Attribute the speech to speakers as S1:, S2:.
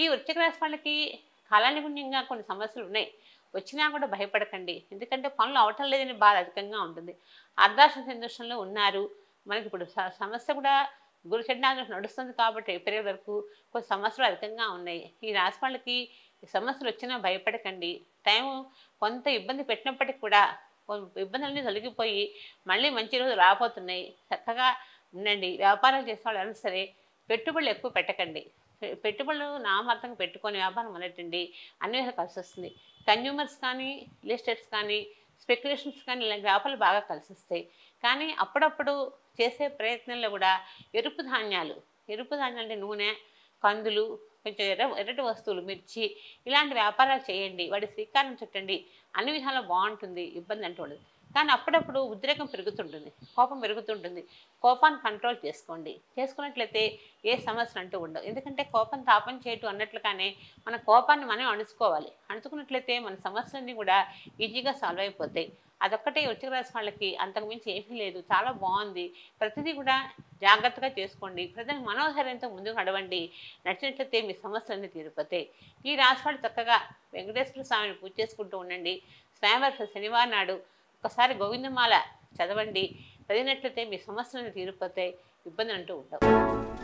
S1: వృశ్చిక రాశి వాళ్ళకి కాలానుగుణ్యంగా కొన్ని సమస్యలు ఉన్నాయి వచ్చినా కూడా భయపడకండి ఎందుకంటే పనులు అవటం లేదని బాధ అధికంగా ఉంటుంది అర్ధాశ సంతోషంలో ఉన్నారు మనకి ఇప్పుడు స- సమస్య కూడా గురు చండాలం నడుస్తుంది కాబట్టి ఏప్రిల్ వరకు కొన్ని సమస్యలు అధికంగా ఉన్నాయి ఈ రాశి వాళ్ళకి ఈ సమస్యలు వచ్చినా భయపడకండి టైం కొంత ఇబ్బంది పెట్టినప్పటికీ కూడా కొ- ఇబ్బందులన్నీ తొలగిపోయి మళ్ళీ మంచి రోజులు రాబోతున్నాయి చక్కగా ఉండండి వ్యాపారాలు చేసే వాళ్ళు అయినా సరే పెట్టుబడులు ఎక్కువ పెట్టకండి పె- పెట్టుబడులు నామార్థంగా పెట్టుకొని వ్యాపారం మొదలెట్టండి అన్ని విధాలు కలిసి వస్తుంది కన్జ్యూమర్స్ కానీ రియల్ ఎస్టేట్స్ కానీ స్పెక్యులేషన్స్ కానీ ఇలాంటి వ్యాపారాలు బాగా కలిసి వస్తాయి కానీ అప్పుడప్పుడు చేసే ప్రయత్నంలో కూడా ఎరుపు ధాన్యాలు ఎరుపు ధాన్యాలు అంటే నూనె కందులు కొంచెం ఎర్ర ఎర్రటి వస్తువులు మిర్చి ఇలాంటి వ్యాపారాలు చేయండి వాటి శ్రీకారం చుట్టండి అన్ని విధాలు బాగుంటుంది ఇబ్బంది అంటూ ఉండదు కానీ అప్పుడప్పుడు ఉద్రేకం పెరుగుతుంటుంది కోపం పెరుగుతుంటుంది కోపాన్ని కంట్రోల్ చేసుకోండి చేసుకున్నట్లయితే ఏ సమస్యలు అంటూ ఉండవు ఎందుకంటే కోపం తాపం చేయటం అన్నట్లుగానే మన కోపాన్ని మనం అణుచుకోవాలి అణుచుకున్నట్లయితే మన సమస్యలన్నీ కూడా ఈజీగా సాల్వ్ అయిపోతాయి అదొక్కటే వృచ్చిక రాశి వాళ్ళకి అంతకుమించి ఏమీ లేదు చాలా బాగుంది ప్రతిదీ కూడా జాగ్రత్తగా చేసుకోండి ప్రజలు మనోధైర్యంతో ముందుకు నడవండి నడిచినట్లయితే మీ సమస్యలన్నీ తీరిపోతాయి ఈ రాశి వాళ్ళు చక్కగా వెంకటేశ్వర స్వామిని పూజ చేసుకుంటూ ఉండండి స్వామివారి శనివారం నాడు ఒకసారి గోవిందమాల చదవండి చదివినట్లయితే మీ సమస్యలను తీరిపోతాయి ఇబ్బంది అంటూ ఉండవు